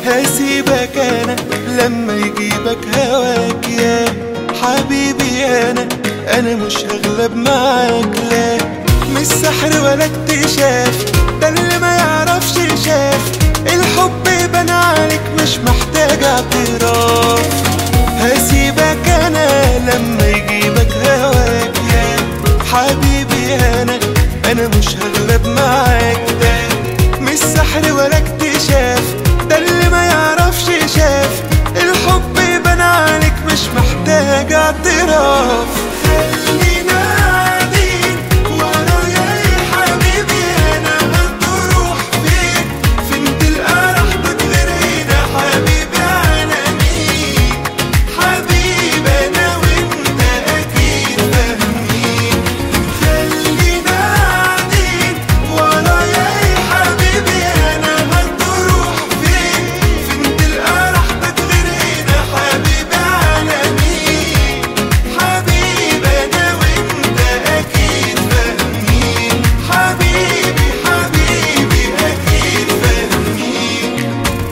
هسيبك انا لما يجيبك هواك يا حبيبي انا انا مش هغلب معاك لا مش سحر ولا اكتشاف ده اللي ما يعرفش شاف الحب بان عليك مش محتاج اعتراف هسيبك انا لما يجيبك هواك يا حبيبي انا انا مش هغلب معاك ده مش سحر ولا اكتشاف ده اللي ما يعرفش شاف الحب بان عليك مش محتاج اعتراف خلينا قاعدين ورايا يا حبيبي انا هتروح فين فين تلقى راحتك غير هنا حبيبي على مين حبيبي انا وانت اكيد فاهمين خلينا قاعدين ورايا يا حبيبي انا هتروح فين فين تلقى راحتك غير هنا حبيبي على مين حبيبي انا وانت اكيد فاهمين حبيبي حبيبي اكيد فاهمين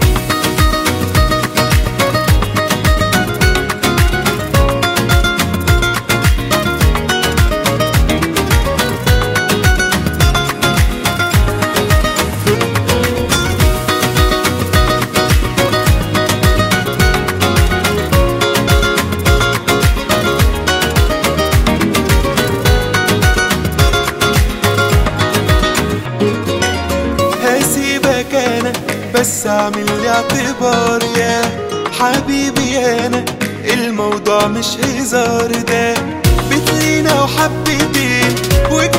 هسيبك انا بس اعمل لي اعتبار يا حبيبي انا الموضوع مش هزار ده بتلينا وحبتين